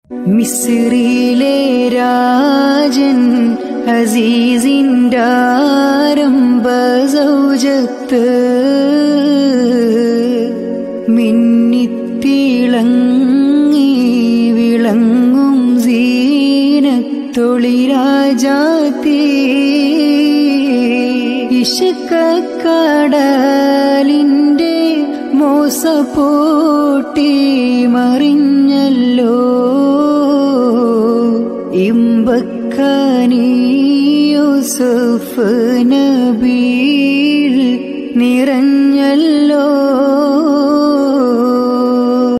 മിസ്രിയിലെ രാജൻ അസീസിൻ്റെ ആരംഭ സൗജത്ത് മിന്നിത്തിളങ്ങി വിളങ്ങും സീനത്തൊളി രാജാത്തീ ഇശക്കടലിൻ്റെ മോസപ്പോട്ടി മറിഞ്ഞല്ലോ ഇമ്പക്കനി യൂസുഫ് നബിയിൽ നിറഞ്ഞല്ലോ